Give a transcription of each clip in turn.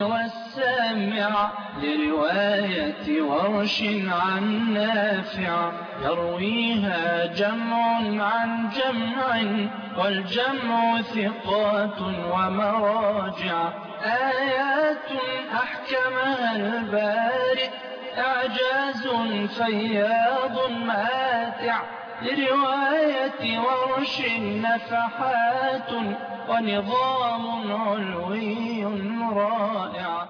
والسامع لرواية ورش عن نافع يرويها جمع عن جمع والجمع ثقات ومراجع آيات أحكمها البارئ إعجاز فياض ماتع لرواية ورش نفحات ونظام علوي رائع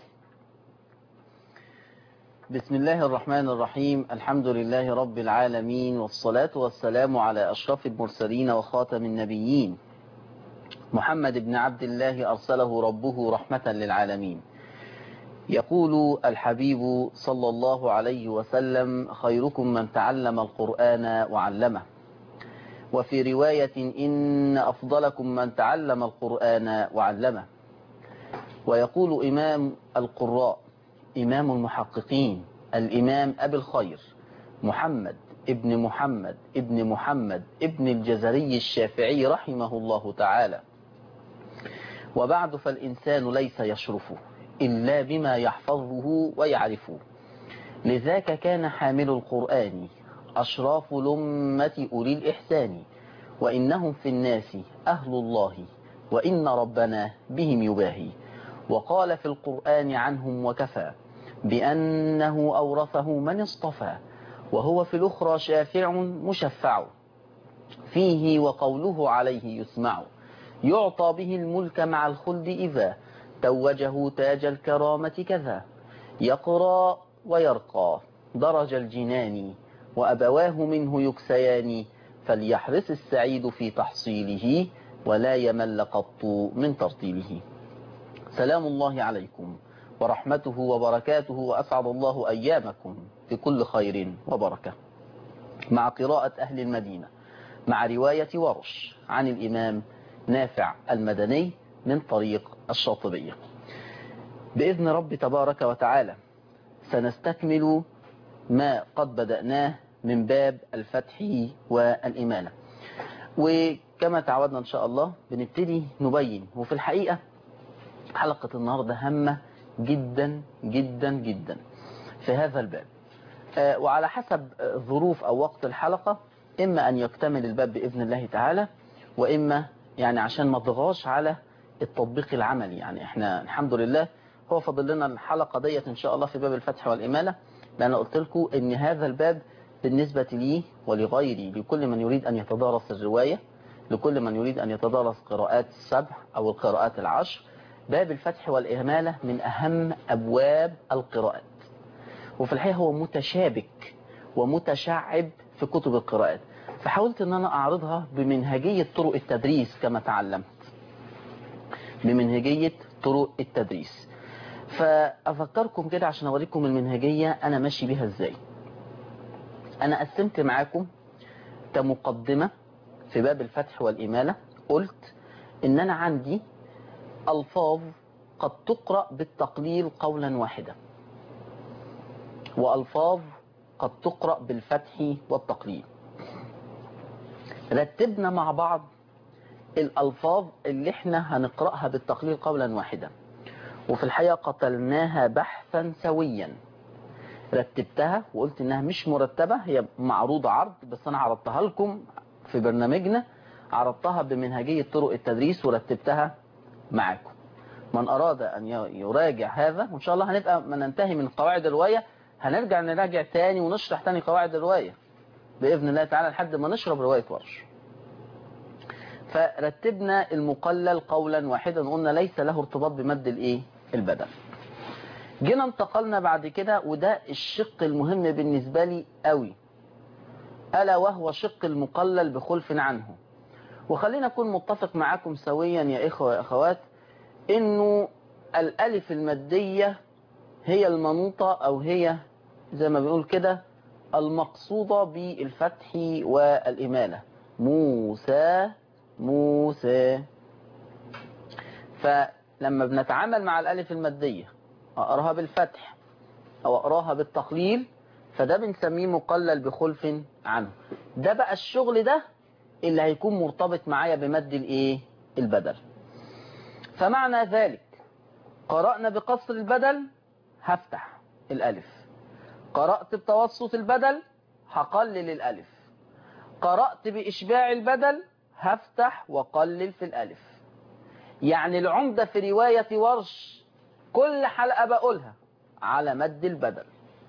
بسم الله الرحمن الرحيم الحمد لله رب العالمين والصلاة والسلام على أشرف المرسلين وخاتم النبيين محمد بن عبد الله أرسله ربه رحمة للعالمين يقول الحبيب صلى الله عليه وسلم خيركم من تعلم القرآن وعلمه وفي رواية إن أفضلكم من تعلم القرآن وعلمه ويقول إمام القراء إمام المحققين الإمام أبي الخير محمد ابن محمد ابن محمد ابن الجزري الشافعي رحمه الله تعالى وبعد فالإنسان ليس يشرفه إلا بما يحفظه ويعرفه لذاك كان حامل القرآن أشراف لمة أولي الإحسان وإنهم في الناس أهل الله وإن ربنا بهم يباهي وقال في القرآن عنهم وكفى بأنه أورثه من اصطفى وهو في الأخرى شافع مشفع فيه وقوله عليه يسمع يعطى به الملك مع الخلد إذا توجه تاج الكرامة كذا يقرى ويرقى درج الجنان وأبواه منه يكسيان فليحرص السعيد في تحصيله ولا يمل قط من ترتيله سلام الله عليكم ورحمته وبركاته وأسعد الله أيامكم بكل خير وبركة مع قراءة أهل المدينة مع رواية ورش عن الإمام نافع المدني من طريق الشاطبية بإذن رب تبارك وتعالى سنستكمل ما قد بدأناه من باب الفتح والإمالة وكما تعودنا إن شاء الله بنبتدي نبين وفي الحقيقة حلقة النهاردة هامة جدا جدا جدا في هذا الباب وعلى حسب ظروف أو وقت الحلقة إما أن يكتمل الباب بإذن الله تعالى وإما يعني عشان ما تغاش على التطبيق العملي يعني احنا الحمد لله هو فاضل لنا الحلقة ديت ان شاء الله في باب الفتح والإمالة لأن قلت لكم ان هذا الباب بالنسبة لي ولغيري لكل من يريد أن يتدارس الرواية لكل من يريد أن يتدارس قراءات السبع أو القراءات العشر باب الفتح والإمالة من أهم أبواب القراءات وفي الحقيقة هو متشابك ومتشعب في كتب القراءات فحاولت ان انا اعرضها بمنهجية طرق التدريس كما تعلمت بمنهجية طرق التدريس فأفكركم كده عشان أوريكم المنهجية أنا ماشي بيها إزاي أنا قسمت معاكم كمقدمة في باب الفتح والإمالة قلت إن أنا عندي ألفاظ قد تقرأ بالتقليل قولا واحدا وألفاظ قد تقرأ بالفتح والتقليل رتبنا مع بعض الألفاظ اللي احنا هنقرأها بالتقليل قولا واحدا وفي الحقيقة قتلناها بحثا سويا رتبتها وقلت انها مش مرتبة هي معروضة عرض بس انا عرضتها لكم في برنامجنا عرضتها بمنهجية طرق التدريس ورتبتها معاكم من اراد ان يراجع هذا وان شاء الله هنبقى ما ننتهي من قواعد الرواية هنرجع نراجع تاني ونشرح تاني قواعد الرواية بإذن الله تعالى لحد ما نشرب رواية ورش فرتبنا المقلل قولا واحدا قلنا ليس له ارتباط بمد الايه البدل جينا انتقلنا بعد كده وده الشق المهم بالنسبة لي قوي ألا وهو شق المقلل بخلف عنه وخلينا أكون متفق معاكم سويا يا إخوة يا أخوات إنه الألف المادية هي المنوطة أو هي زي ما بنقول كده المقصودة بالفتح والإمالة موسى موسى فلما بنتعامل مع الألف المادية أقراها بالفتح أو أقراها بالتقليل فده بنسميه مقلل بخلف عنه ده بقى الشغل ده اللي هيكون مرتبط معايا بمد الايه البدل فمعنى ذلك قرأنا بقصر البدل هفتح الألف قرأت بتوسط البدل هقلل الألف قرأت بإشباع البدل هفتح وقلل في الألف يعني العمدة في رواية ورش كل حلقة بقولها على مد البدل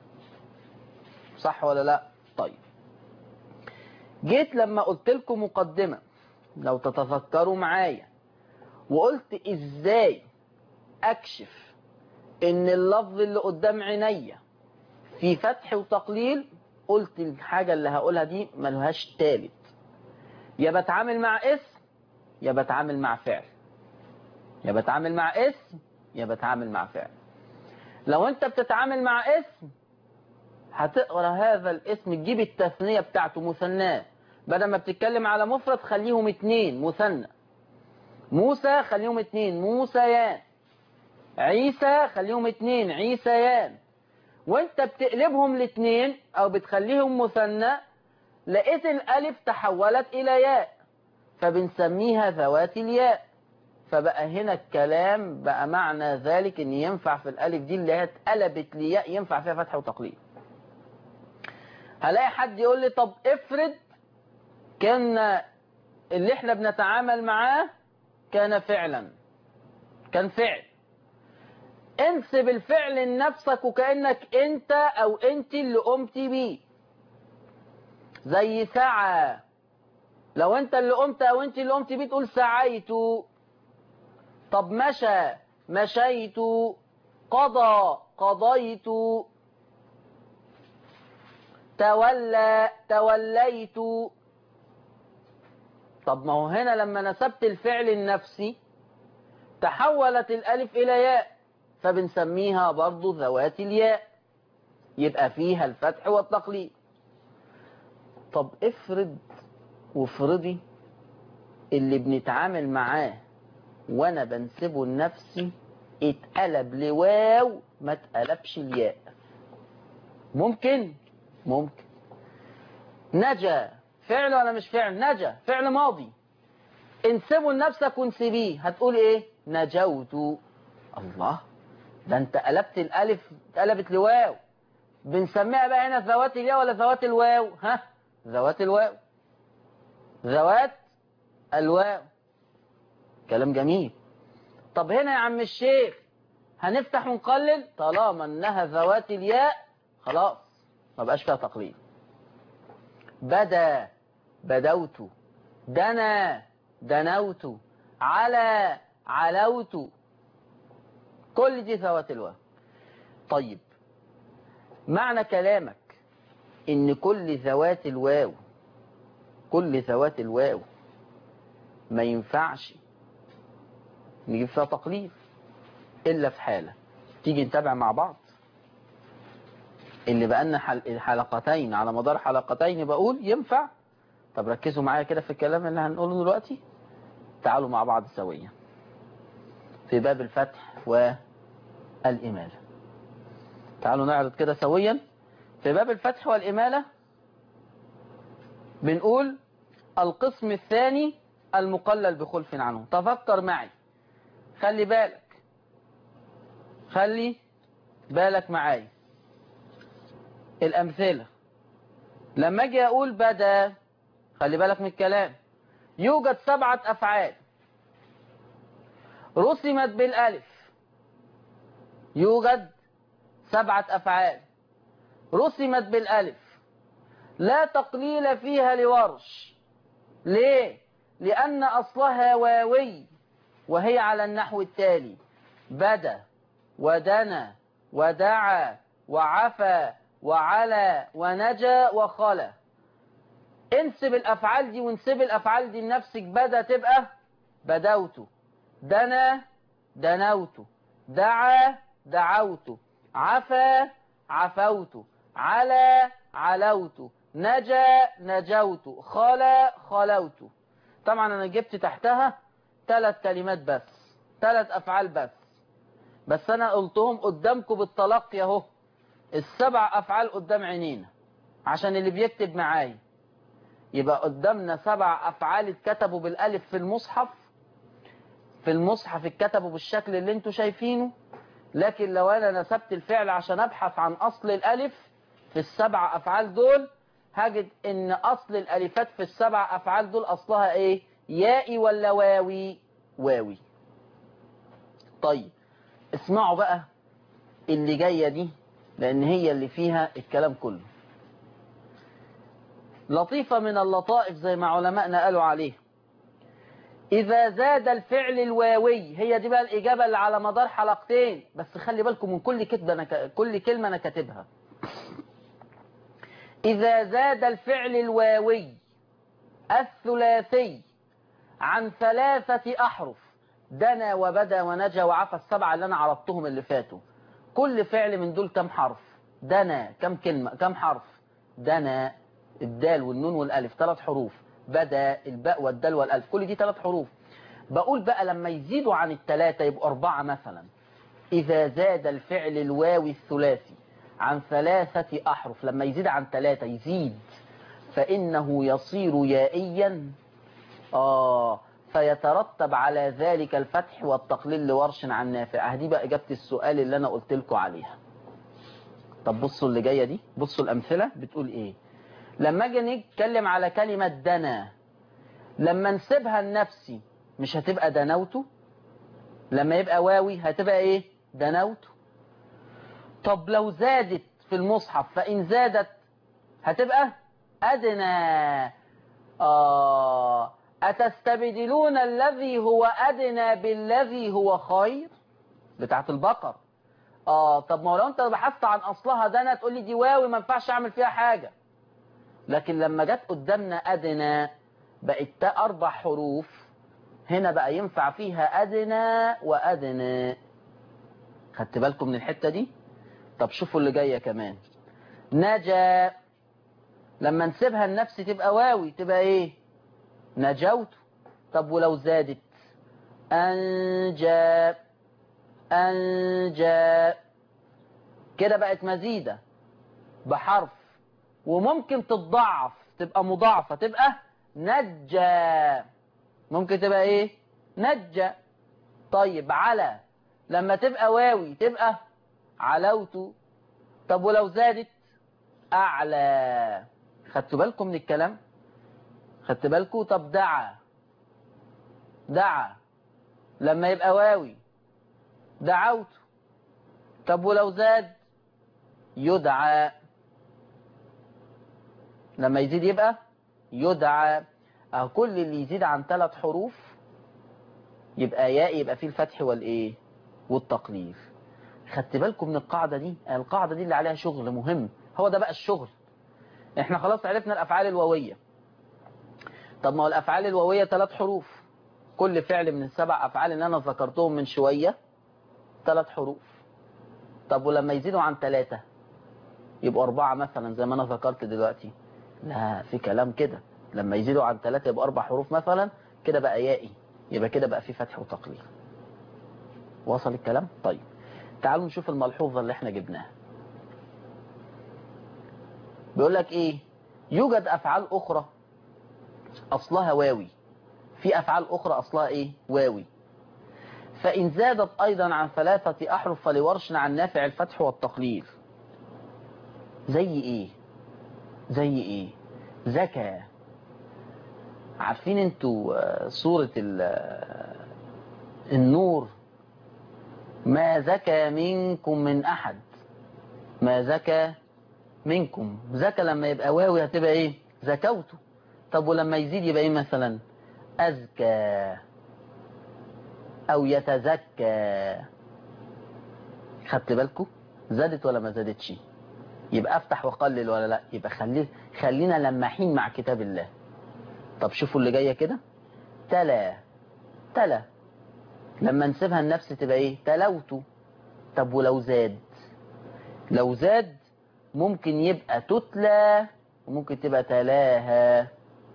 صح ولا لا طيب جيت لما قلت لكم مقدمة لو تتذكروا معايا وقلت ازاي اكشف ان اللفظ اللي قدام عينيا في فتح وتقليل قلت الحاجة اللي هقولها دي ملهاش تالت يا بتعامل مع اسم يا بتعامل مع فعل يا بتعامل مع اسم يا بتعامل مع فعل لو انت بتتعامل مع اسم هتقرا هذا الاسم تجيب التثنية بتاعته مثناه بدل ما بتتكلم على مفرد خليهم اتنين مثنى موسى خليهم اتنين موسيان عيسى خليهم اتنين عيسيان وانت بتقلبهم الاتنين او بتخليهم مثنى لقيت الالف تحولت الى ياء فبنسميها ذوات الياء فبقى هنا الكلام بقى معنى ذلك ان ينفع في الالف دي اللي هي اتقلبت لياء ينفع فيها فتح وتقليل هلاقي حد يقول لي طب افرض كان اللي احنا بنتعامل معاه كان فعلا كان فعل انسب الفعل لنفسك وكأنك انت او انت اللي قمت بيه زي سعى لو انت اللي قمت او انت اللي قمت بيه تقول سعيت طب مشى مشيت قضى قضيت تولى توليت طب ما هو هنا لما نسبت الفعل النفسي تحولت الألف إلى ياء فبنسميها برضو ذوات الياء يبقى فيها الفتح والتقليد طب افرض وافرضي اللي بنتعامل معاه وانا بنسبه لنفسي اتقلب لواو ما اتقلبش الياء ممكن ممكن نجا فعل ولا مش فعل نجا فعل ماضي انسبه لنفسك وانسبيه هتقول ايه نجوت الله ده انت قلبت الالف اتقلبت لواو بنسميها بقى هنا ذوات الياء ولا ذوات الواو ها ذوات الواو ذوات الواو كلام جميل طب هنا يا عم الشيخ هنفتح ونقلل طالما انها ذوات الياء خلاص ما بقاش فيها تقليل بدا بدوت دنا دنوت على علوت كل دي ذوات الواو طيب معنى كلامك ان كل ذوات الواو كل ذوات الواو ما ينفعش نجيب فيها تقليل الا في حالة تيجي نتابع مع بعض اللي بقالنا حل... حلقتين على مدار حلقتين بقول ينفع طب ركزوا معايا كده في الكلام اللي هنقوله دلوقتي تعالوا مع بعض سويا في باب الفتح والإمالة تعالوا نعرض كده سويا في باب الفتح والإمالة بنقول القسم الثاني المقلل بخلف عنه تفكر معي خلي بالك خلي بالك معايا الأمثلة لما أجي أقول بدا خلي بالك من الكلام يوجد سبعة أفعال رسمت بالألف يوجد سبعة أفعال رسمت بالألف لا تقليل فيها لورش ليه؟ لأن أصلها واوي وهي على النحو التالي بدا ودنا ودعا وعفى وعلى ونجا وخلى انسب الأفعال دي وانسب الأفعال دي لنفسك بدا تبقى بدوت دنا دنوت دعا دعوت عفا عفوت على علوت نجا نجوت خلا خلوت طبعا انا جبت تحتها ثلاث كلمات بس ثلاث افعال بس بس انا قلتهم قدامكم بالتلقي اهو السبع افعال قدام عينينا عشان اللي بيكتب معايا يبقى قدامنا سبع افعال اتكتبوا بالالف في المصحف في المصحف اتكتبوا بالشكل اللي انتوا شايفينه لكن لو انا نسبت الفعل عشان ابحث عن اصل الالف في السبع افعال دول هجد ان اصل الالفات في السبع افعال دول اصلها ايه يائي ولا واوي واوي طيب اسمعوا بقى اللي جاية دي لان هي اللي فيها الكلام كله لطيفة من اللطائف زي ما علماءنا قالوا عليه إذا زاد الفعل الواوي هي دي بقى الإجابة اللي على مدار حلقتين بس خلي بالكم من كل كتبة أنا ك... كل كلمة أنا كاتبها إذا زاد الفعل الواوي الثلاثي عن ثلاثة أحرف دنا وبدا ونجا وعفى السبعة اللي أنا عرضتهم اللي فاتوا كل فعل من دول كم حرف دنا كم كلمة كم حرف دنا الدال والنون والألف ثلاث حروف بدا الباء والدال والألف كل دي ثلاث حروف بقول بقى لما يزيدوا عن الثلاثة يبقوا أربعة مثلا إذا زاد الفعل الواوي الثلاثي عن ثلاثة أحرف لما يزيد عن ثلاثة يزيد فإنه يصير يائيا آه فيترتب على ذلك الفتح والتقليل لورش عن نافع دي بقى إجابة السؤال اللي أنا قلت لكم عليها طب بصوا اللي جاية دي بصوا الأمثلة بتقول إيه لما اجي نتكلم على كلمة دنا لما نسيبها لنفسي مش هتبقى دنوته لما يبقى واوي هتبقى ايه دنوته طب لو زادت في المصحف فإن زادت هتبقى أدنى آه أتستبدلون الذي هو أدنى بالذي هو خير بتاعت البقر آه طب ما لو أنت بحثت عن أصلها دنا تقول لي دي واوي ما ينفعش أعمل فيها حاجة لكن لما جت قدامنا أدنى بقت أربع حروف هنا بقى ينفع فيها أدنى وأدنى خدت بالكم من الحتة دي طب شوفوا اللي جاية كمان نجا لما نسيبها النفس تبقى واوي تبقى ايه نجوت طب ولو زادت أنجا أنجا كده بقت مزيدة بحرف وممكن تتضعف تبقى مضاعفة تبقى نجا ممكن تبقى ايه نجا طيب على لما تبقى واوي تبقى علوت طب ولو زادت أعلى خدتوا بالكم من الكلام خدت بالكم طب دعا دعا لما يبقى واوي دعوت طب ولو زاد يدعى لما يزيد يبقى يدعى أهو كل اللي يزيد عن ثلاث حروف يبقى ياء يبقى فيه الفتح والايه والتقليل خدت بالكم من القاعدة دي القاعدة دي اللي عليها شغل مهم هو ده بقى الشغل احنا خلاص عرفنا الأفعال الواوية طب ما هو الأفعال الواوية ثلاث حروف كل فعل من السبع أفعال اللي أنا ذكرتهم من شوية ثلاث حروف طب ولما يزيدوا عن ثلاثة يبقوا أربعة مثلا زي ما أنا ذكرت دلوقتي لا في كلام كده لما يزيدوا عن ثلاثة يبقى أربع حروف مثلا كده بقى يائي يبقى كده بقى في فتح وتقليل وصل الكلام طيب تعالوا نشوف الملحوظة اللي احنا جبناها بيقول لك ايه يوجد افعال اخرى اصلها واوي في افعال اخرى اصلها ايه واوي فان زادت ايضا عن ثلاثة احرف فلورش عن نافع الفتح والتقليل زي ايه زي ايه زكى عارفين انتوا صورة النور ما زكى منكم من احد ما زكى منكم زكى لما يبقى واوي هتبقى ايه زكوته طب ولما يزيد يبقى ايه مثلا أزكى أو يتزكى خدت بالكم زادت ولا ما زادتش يبقى افتح وقلل ولا لا يبقى خلي خلينا لماحين مع كتاب الله طب شوفوا اللي جايه كده تلا تلا لما نسيبها النفس تبقى ايه تلوت طب ولو زاد لو زاد ممكن يبقى تتلى وممكن تبقى تلاها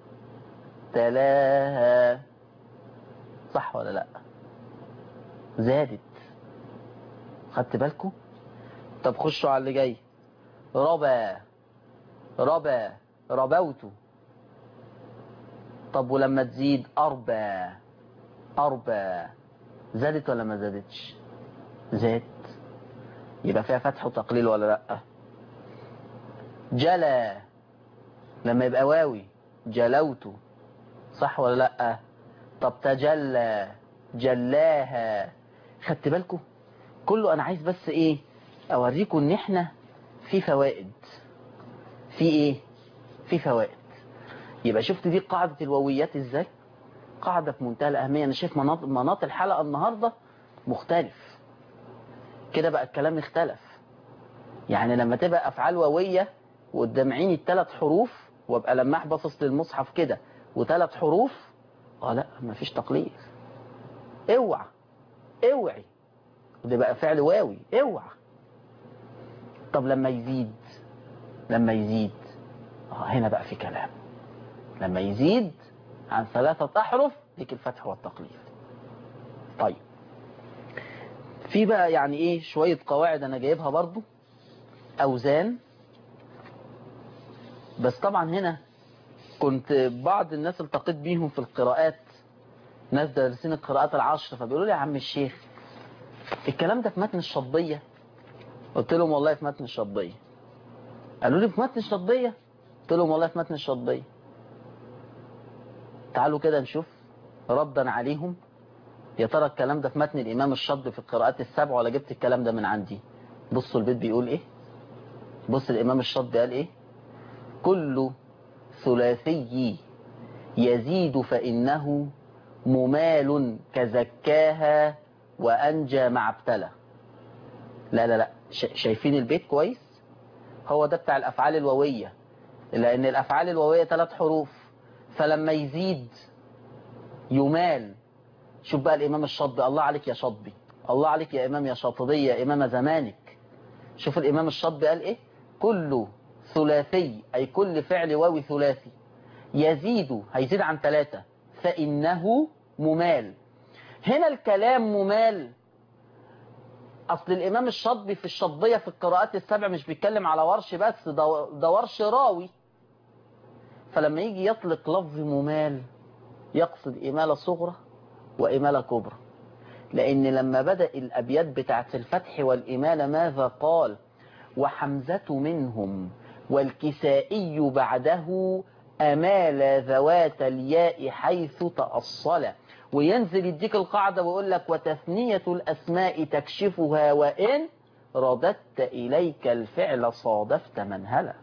تلاها صح ولا لا زادت خدت بالكم طب خشوا على اللي جاي ربا ربا ربوت طب ولما تزيد أربا أربا زادت ولا ما زادتش زاد يبقى فيها فتح وتقليل ولا لا جلى لما يبقى واوي جلوت صح ولا لا طب تجلى جلاها خدت بالكم كله انا عايز بس ايه اوريكم ان احنا في فوائد في ايه في فوائد يبقى شفت دي قاعدة الواويات ازاي قاعدة في منتهى الأهمية أنا شايف مناط, مناط الحلقة النهاردة مختلف كده بقى الكلام اختلف يعني لما تبقى أفعال واوية وقدام عيني الثلاث حروف وابقى لما باصص للمصحف كده وثلاث حروف اه لا مفيش تقليل اوعى اوعي ده بقى فعل واوي اوعى طب لما يزيد لما يزيد اه هنا بقى في كلام لما يزيد عن ثلاثة أحرف ليك الفتح والتقليل طيب في بقى يعني ايه شوية قواعد انا جايبها برضو اوزان بس طبعا هنا كنت بعض الناس التقيت بيهم في القراءات ناس دارسين القراءات العشر فبيقولوا لي يا عم الشيخ الكلام ده في متن الشطبية قلت لهم والله في متن الشطبية قالوا لي في متن الشطبية قلت لهم والله في متن الشطبية تعالوا كده نشوف ردا عليهم يا ترى الكلام ده في متن الإمام الشطبي في القراءات السبع ولا جبت الكلام ده من عندي بصوا البيت بيقول ايه بص الإمام الشطبي قال ايه كل ثلاثي يزيد فإنه ممال كزكاها وأنجى مع ابتلى لا لا لا شايفين البيت كويس هو ده بتاع الأفعال الواوية لأن الأفعال الواوية ثلاث حروف فلما يزيد يمال شوف بقى الإمام الشطبي الله عليك يا شطبي الله عليك يا إمام يا شاطبي يا إمام زمانك شوف الإمام الشطبي قال إيه كل ثلاثي أي كل فعل واوي ثلاثي يزيد هيزيد عن ثلاثة فإنه ممال هنا الكلام ممال أصل الإمام الشطبي في الشطبية في القراءات السبع مش بيتكلم على ورش بس ده, ده ورش راوي فلما يجي يطلق لفظ ممال يقصد إمالة صغرى وإمالة كبرى لأن لما بدأ الأبيات بتاعت الفتح والإمالة ماذا قال وحمزة منهم والكسائي بعده أمال ذوات الياء حيث تأصل وينزل يديك القاعدة ويقول لك وتثنية الأسماء تكشفها وإن رددت إليك الفعل صادفت منهلا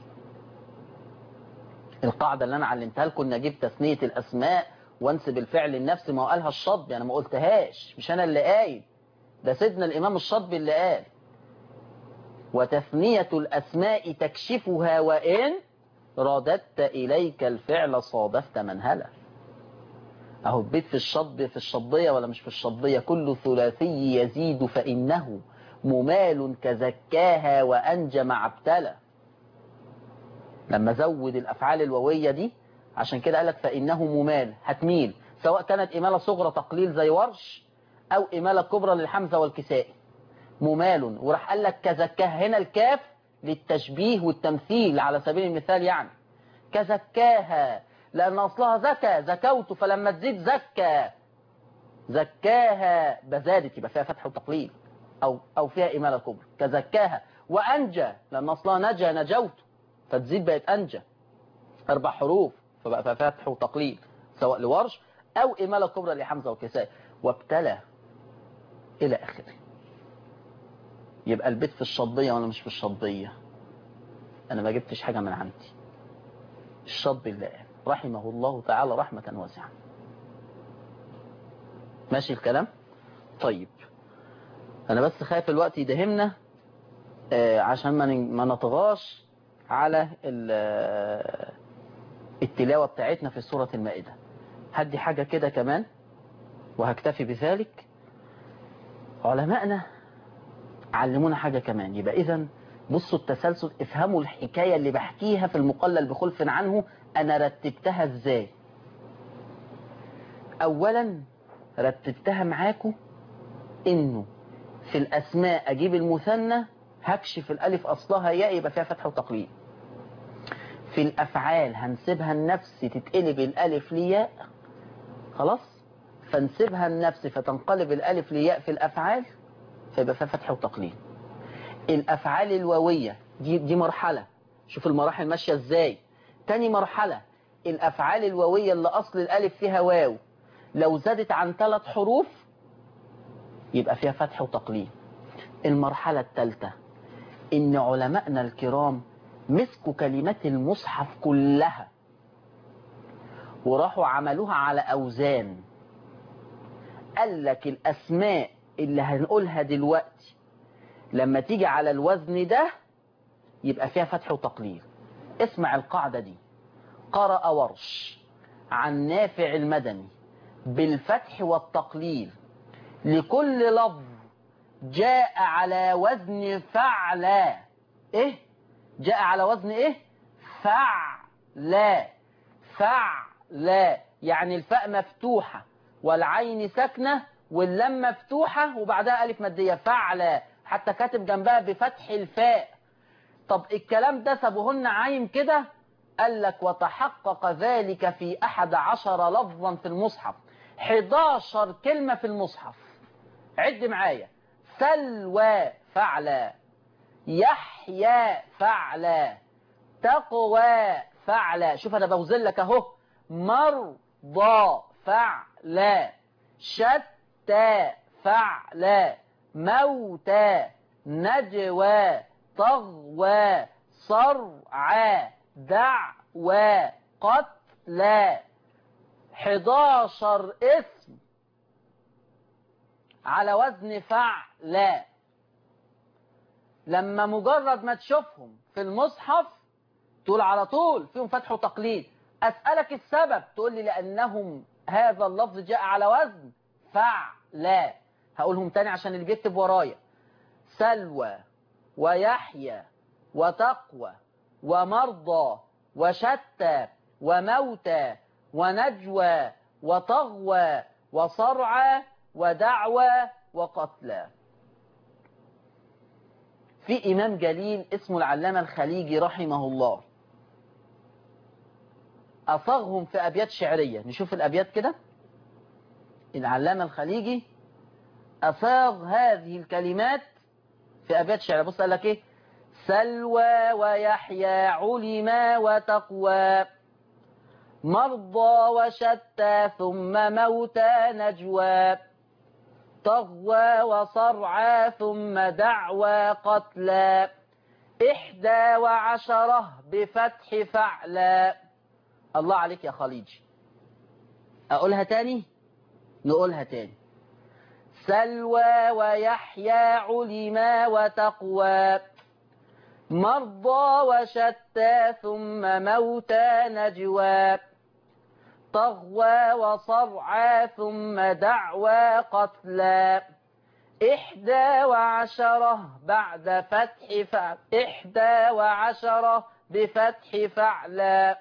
القاعدة اللي أنا علمتها لكم إن أجيب تثنية الأسماء وانسب الفعل لنفسي ما هو قالها الشطبي أنا ما قلتهاش مش أنا اللي قايل ده سيدنا الإمام الشطبي اللي قال وتثنية الأسماء تكشفها وإن رددت إليك الفعل صادفت منهلا أهو البيت في الشطب في الشطبية ولا مش في الشطبية كل ثلاثي يزيد فإنه ممال كزكاها وأنجى مع ابتلى لما زود الأفعال الواوية دي عشان كده قالك فإنه ممال هتميل سواء كانت إمالة صغرى تقليل زي ورش أو إمالة كبرى للحمزة والكسائي ممال وراح قال لك كزكاها هنا الكاف للتشبيه والتمثيل على سبيل المثال يعني كزكاها لأن أصلها زكى زكوت فلما تزيد زكى زكاها بزادت يبقى فيها فتح وتقليل أو, أو فيها إمالة كبرى كزكاها وأنجى لأن أصلها نجا نجوت فتزيد بقت أنجى أربع حروف فبقى فيها فتح وتقليل سواء لورش أو إمالة كبرى لحمزة وكساء وابتلى إلى آخره يبقى البيت في الشطبية ولا مش في الشطبية أنا ما جبتش حاجة من عندي الشطبي اللي قال رحمه الله تعالى رحمة واسعة ماشي الكلام طيب أنا بس خايف الوقت يدهمنا آه عشان ما ما نطغاش على التلاوة بتاعتنا في سورة المائدة هدي حاجة كده كمان وهكتفي بذلك علماءنا علمونا حاجة كمان يبقى إذا بصوا التسلسل افهموا الحكاية اللي بحكيها في المقلل بخلف عنه أنا رتبتها إزاي أولا رتبتها معاكم إنه في الأسماء أجيب المثنى هكشف الألف أصلها ياء يبقى فيها فتح وتقليل في الأفعال هنسيبها النفس تتقلب الألف لياء خلاص فنسيبها النفس فتنقلب الألف لياء في الأفعال فيبقى فيها فتح وتقليل الأفعال الواوية دي, دي مرحلة شوف المراحل ماشية ازاي تاني مرحلة الأفعال الواوية اللي أصل الألف فيها واو لو زادت عن ثلاث حروف يبقى فيها فتح وتقليل المرحلة الثالثة إن علماءنا الكرام مسكوا كلمات المصحف كلها وراحوا عملوها على أوزان قال لك الأسماء اللي هنقولها دلوقتي لما تيجي على الوزن ده يبقى فيها فتح وتقليل اسمع القاعدة دي قرأ ورش عن نافع المدني بالفتح والتقليل لكل لفظ جاء على وزن فعلا ايه جاء على وزن ايه فعلا فعلا يعني الفاء مفتوحة والعين ساكنة واللام مفتوحة وبعدها ألف مادية فعلا حتى كاتب جنبها بفتح الفاء طب الكلام ده سابوهن عايم كده قال لك وتحقق ذلك في أحد عشر لفظا في المصحف 11 كلمة في المصحف عد معايا سلوى فعلا يحيى فعلا تقوى فعلا شوف انا بوزن لك اهو مرضى فعلا شتى فعلا موتى نجوى طغوى صرعى دعوى قتلى 11 اسم على وزن فعلا لما مجرد ما تشوفهم في المصحف تقول على طول فيهم فتح وتقليد أسألك السبب تقول لي لأنهم هذا اللفظ جاء على وزن فعلا هقولهم تاني عشان اللي بيكتب ورايا سلوى ويحيى وتقوى ومرضى وشتى وموتى ونجوى وطغوى وصرعى ودعوى وقتلى في إمام جليل اسمه العلامة الخليجي رحمه الله أصاغهم في أبيات شعرية نشوف الأبيات كده العلامة الخليجي أصاغ هذه الكلمات في أبيات شعرية بص قال لك إيه سلوى ويحيى علما وتقوى مرضى وشتى ثم موتى نجوى طغوى وصرعى ثم دعوى قتلى إحدى وعشرة بفتح فعلا الله عليك يا خليجي أقولها تاني نقولها تاني سلوى ويحيى علما وتقوى مرضى وشتى ثم موتى نجوى طغوى وصرعى ثم دعوى قتلى إحدى وعشرة بعد فتح فعل إحدى وعشرة بفتح فعلا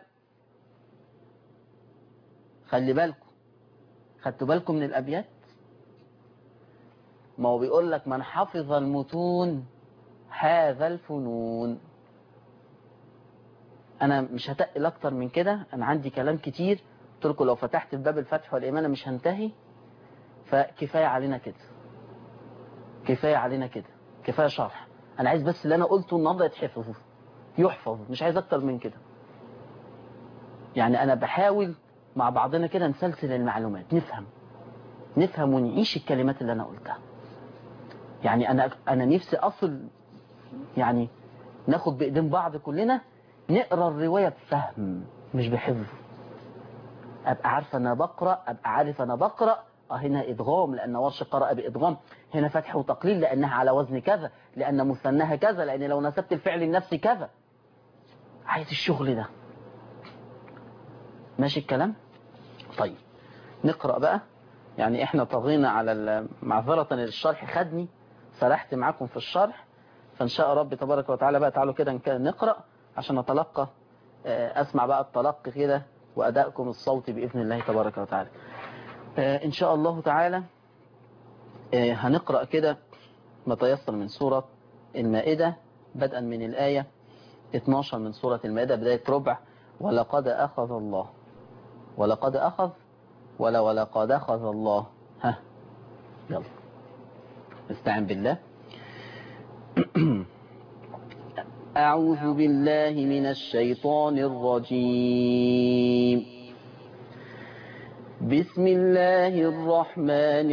خلي بالكم خدتوا بالكم من الأبيات ما هو بيقول لك من حفظ المتون هذا الفنون أنا مش هتقل أكتر من كده أنا عندي كلام كتير قلت لكم لو فتحت باب الفتح والإيمان مش هنتهي فكفاية علينا كده كفاية علينا كده كفاية شرح أنا عايز بس اللي أنا قلته النهارده يتحفظ يحفظ مش عايز أكتر من كده يعني أنا بحاول مع بعضنا كده نسلسل المعلومات نفهم نفهم ونعيش الكلمات اللي أنا قلتها يعني أنا أنا نفسي أصل يعني ناخد بإيدين بعض كلنا نقرأ الرواية بفهم مش بحفظ أبقى عارف أنا بقرأ أبقى عارف أنا بقرأ اه هنا إدغام لأن ورش قرأ بإدغام هنا فتح وتقليل لأنها على وزن كذا لأن مثناها كذا لأن لو نسبت الفعل النفسي كذا عايز الشغل ده ماشي الكلام طيب نقرأ بقى يعني احنا طغينا على معذرة للشرح خدني سرحت معاكم في الشرح فإن شاء رب تبارك وتعالى بقى تعالوا كده نقرأ عشان نتلقى أسمع بقى التلقي كده وأدائكم الصوتي بإذن الله تبارك وتعالى إن شاء الله تعالى هنقرأ كده ما تيسر من سورة المائدة بدءا من الآية 12 من سورة المائدة بداية ربع ولقد أخذ الله ولقد أخذ ولا ولقد أخذ الله ها يلا استعن بالله أعوذ بالله من الشيطان الرجيم بسم الله الرحمن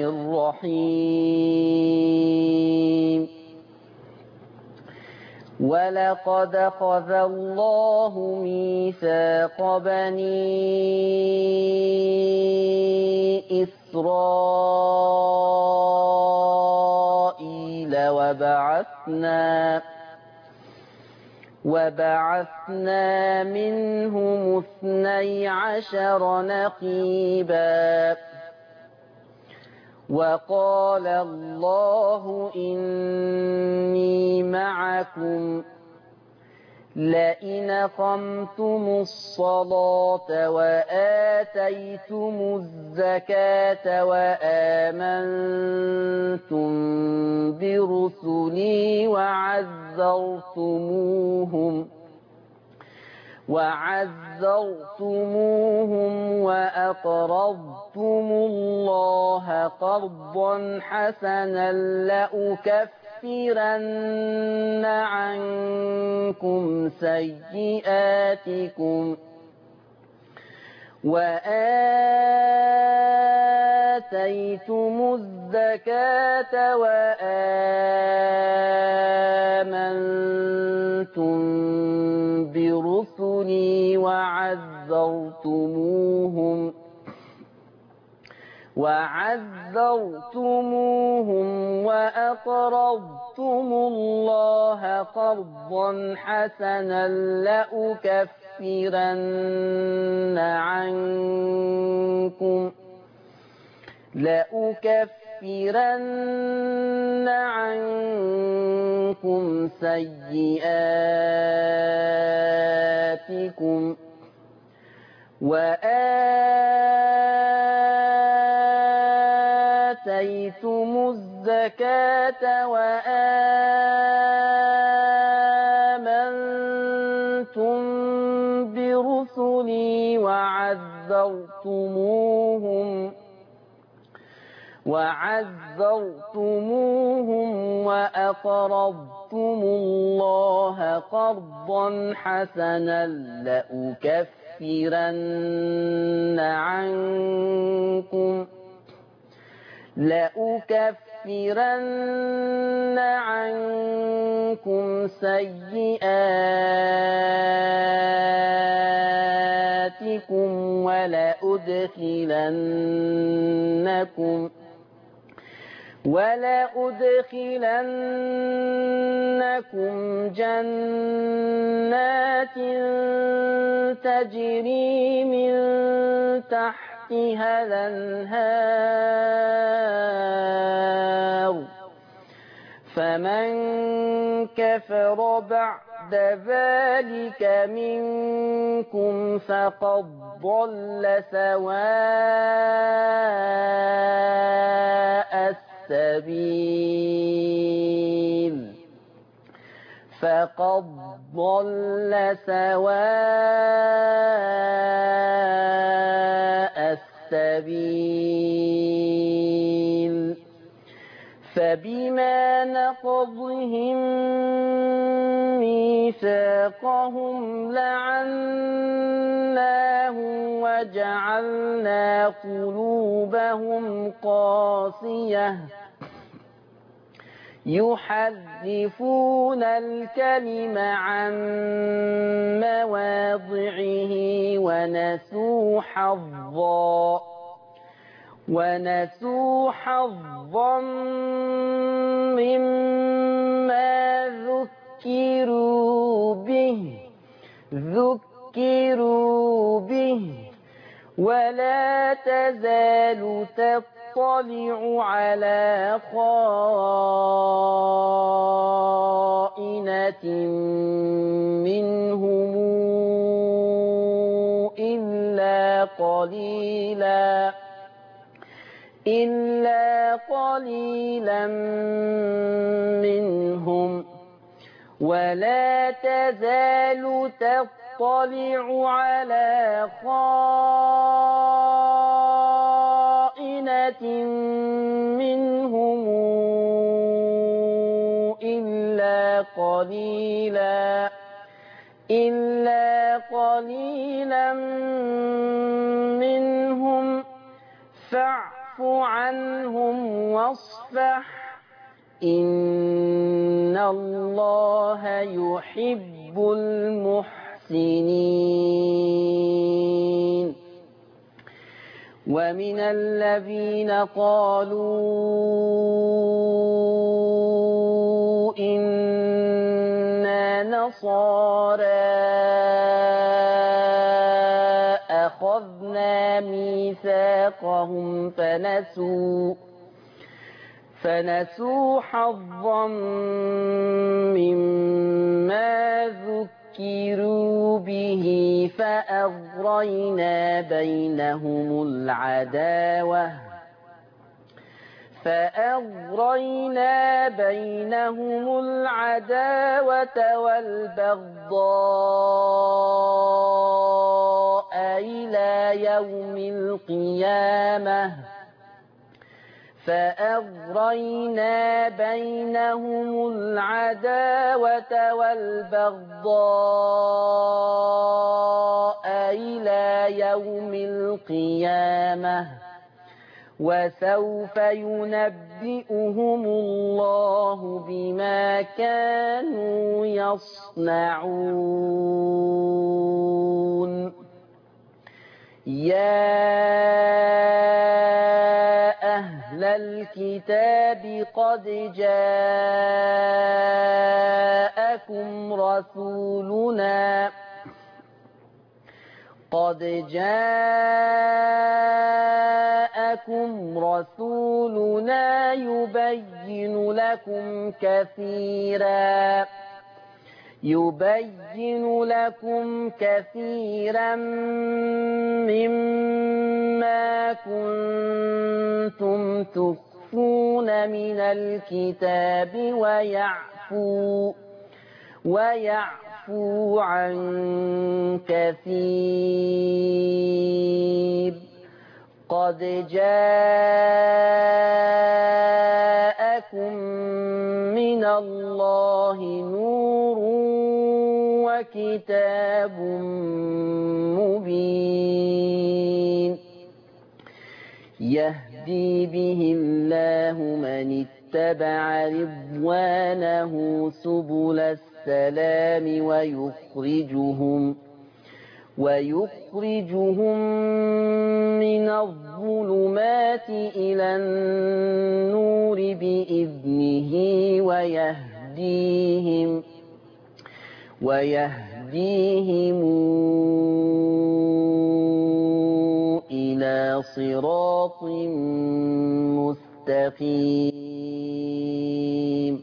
الرحيم ولقد خذ الله ميثاق بني إسرائيل وبعثنا وبعثنا منهم اثني عشر نقيبا وقال الله إني معكم لئن قمتم الصلاة وآتيتم الزكاة وآمنتم برسلي وعزرتموهم وعزرتموهم وأقرضتم الله قرضا حسنا لأكفرن عنكم سيئاتكم وآتيتم الزكاة وآمنتم برسلي وعزرتموهم وعزرتموهم وأقرضتم الله قرضا حسنا لأكفرن عنكم لأكفرن عنكم سيئاتكم وآتيتم الزكاة وآمنتم برسلي وعزرتموهم وعزرتموهم وأقرضتم الله قرضا حسنا لأكفرن عنكم لأكفرن عنكم سيئاتكم ولأدخلنكم ولأدخلنكم جنات تجري من تحتها الأنهار فمن كفر بعد ذلك منكم فقد ضل سواء السبيل فقد ضل سواء السبيل فبما نقضهم ميثاقهم لعناهم وجعلنا قلوبهم قاسية يحرفون الكلم عن مواضعه ونسوا حظا ونسوا حظا مما ذكروا به ذكروا به ولا تزال تطلع على خائنة منهم إلا قليلا إلا قليلا منهم ولا تزال تطلع على خائنة منهم إلا قليلا إلا قليلا منهم فاعف عنهم واصفح إن الله يحب المحسنين ومن الذين قالوا إنا نصارى أخذنا ميثاقهم فنسوا فنسوا حظا مما ذكروا به فأغرينا بينهم العداوة فأغرينا بينهم العداوة والبغضاء إلى يوم القيامة فأغرينا بينهم العداوة والبغضاء إلى يوم القيامة وسوف ينبئهم الله بما كانوا يصنعون يا أهل الكتاب قد جاءكم رسولنا قد جاءكم رسولنا يبين لكم كثيرا يبين لكم كثيرا مما كنتم تخفون من الكتاب ويعفو ويعفو عن كثير قد جاءكم من الله نور وكتاب مبين يهدي به الله من اتبع رضوانه سبل السلام ويخرجهم ويخرجهم من الظلمات إلى النور بإذنه ويهديهم ويهديهم إلى صراط مستقيم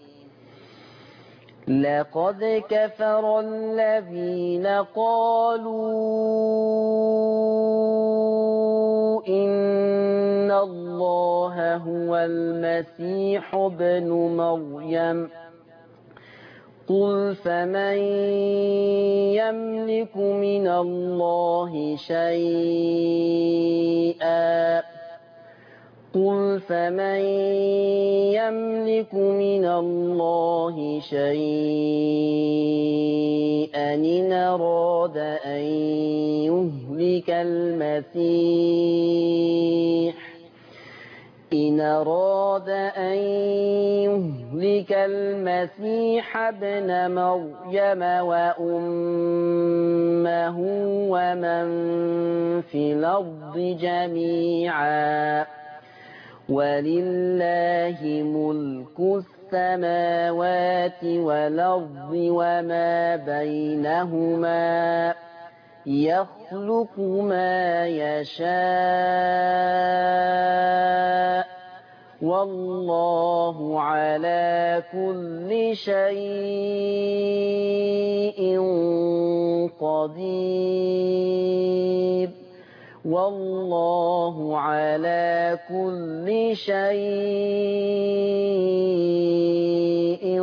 لقد كفر الذين قالوا إن الله هو المسيح ابن مريم قل فمن يملك من الله شيئا قل فمن يملك من الله شيئا إن أراد أن يهلك المسيح إن أراد أن يهلك المسيح ابن مريم وأمه ومن في الأرض جميعا ولله ملك السماوات والأرض وما بينهما يخلق ما يشاء والله على كل شيء قدير والله على كل شيء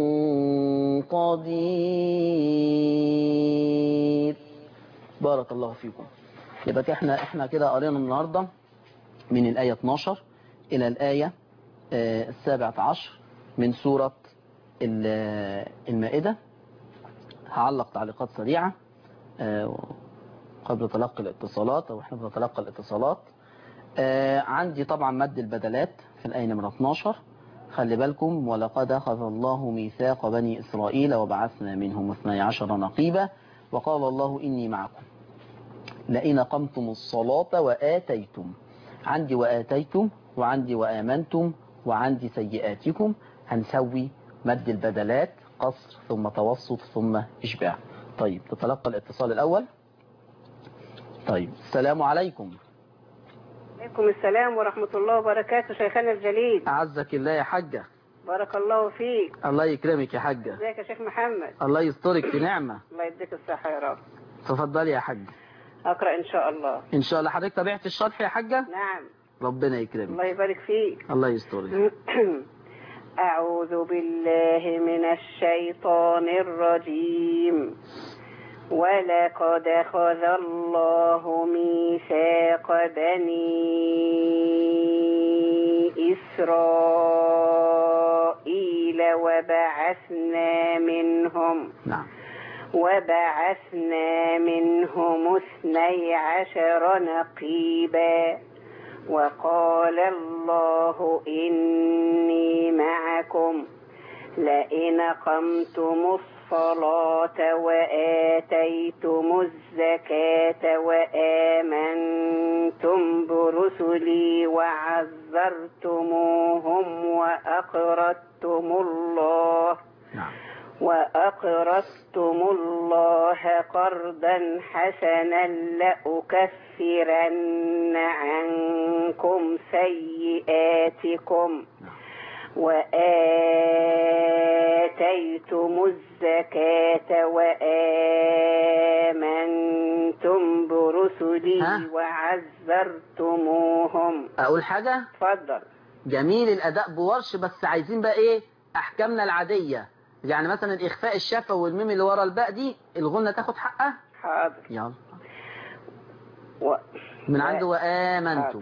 قدير بارك الله فيكم يبقى احنا احنا كده قرينا النهارده من الآية 12 إلى الآية السابعة عشر من سورة المائدة هعلق تعليقات سريعة آه، قبل تلقي الاتصالات أو احنا بنتلقى الاتصالات آه، عندي طبعا مد البدلات في الآية نمرة 12 خلي بالكم ولقد أخذ الله ميثاق بني إسرائيل وبعثنا منهم اثني عشر نقيبا وقال الله إني معكم لئن قمتم الصلاة وآتيتم عندي وآتيتم وعندي وآمنتم وعندي سيئاتكم هنسوي مد البدلات قصر ثم توسط ثم إشباع طيب تتلقى الاتصال الأول طيب السلام عليكم عليكم السلام ورحمة الله وبركاته شيخنا الجليل أعزك الله يا حجة بارك الله فيك الله يكرمك يا حجة ازيك يا شيخ محمد الله يسترك في نعمة الله يديك الصحة يا رب تفضلي يا حجة أقرأ إن شاء الله إن شاء الله حضرتك تابعت الشرح يا حجة نعم ربنا يكرمك الله يبارك فيك الله يسترك أعوذ بالله من الشيطان الرجيم ولقد أخذ الله ميثاق بني إسرائيل وبعثنا منهم نعم وبعثنا منهم اثني عشر نقيبا وقال الله إني معكم لئن قمتم الصلاة وآتيتم الزكاة وآمنتم برسلي وعزرتموهم وأقرضتم الله نعم وأقرضتم الله قرضا حسنا لأكفرن عنكم سيئاتكم وآتيتم الزكاة وآمنتم برسلي ها؟ وعزرتموهم أقول حاجة تفضل جميل الأداء بورش بس عايزين بقى إيه أحكامنا العادية يعني مثلا إخفاء الشفة والميم اللي ورا الباء دي الغنة تاخد حقها حاضر يلا و... من و- عنده وآمنتم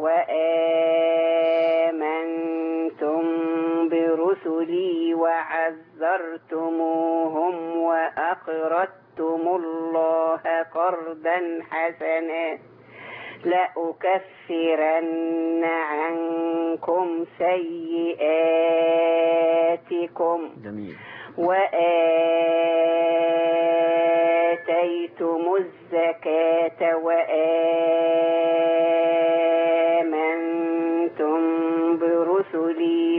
وآمنتم برسلي وعزرتموهم وأقرضتم الله قرضا حسنا لأكفرن عنكم سيئاتكم جميل وآتيتم الزكاة وآمنتم برسلي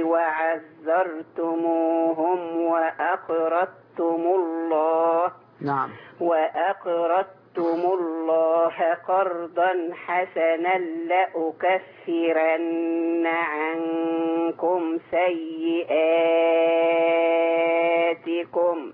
وعزرتموهم وأقرضتم الله نعم وأقرضتم الله قرضا حسنا لأكفرن عنكم سيئاتكم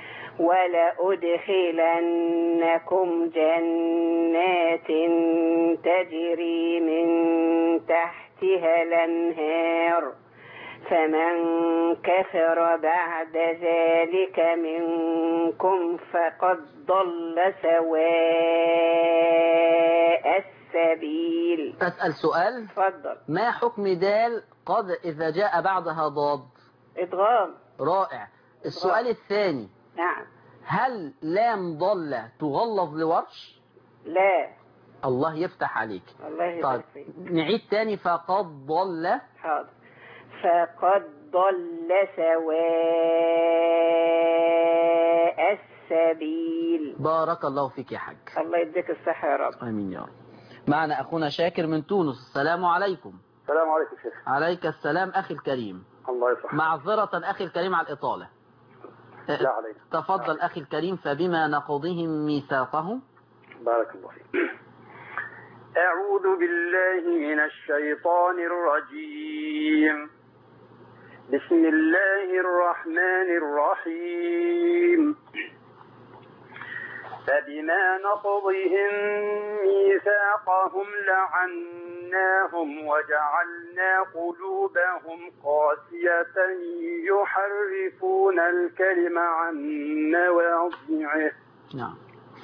ولأدخلنكم جنات تجري من تحتها الأنهار فمن كفر بعد ذلك منكم فقد ضل سواء السبيل أسأل سؤال تفضل ما حكم دال قد إذا جاء بعدها ضاد إدغام رائع السؤال الثاني نعم هل لام ضل تغلظ لورش لا الله يفتح عليك الله طيب يبارك فيك نعيد تاني فقد ضل حاضر فقد ضل سواء السبيل بارك الله فيك يا حاج الله يديك الصحة يا رب آمين يا رب معنا أخونا شاكر من تونس السلام عليكم السلام عليكم شيخ عليك السلام أخي الكريم الله يصلحك معذرة أخي الكريم على الإطالة لا عليك تفضل أخي الكريم فبما نقضهم ميثاقهم بارك الله فيك أعوذ بالله من الشيطان الرجيم بسم الله الرحمن الرحيم فبما نقضهم ميثاقهم لعناهم وجعلنا قلوبهم قاسية يحرفون الكلم عن مواضعه نعم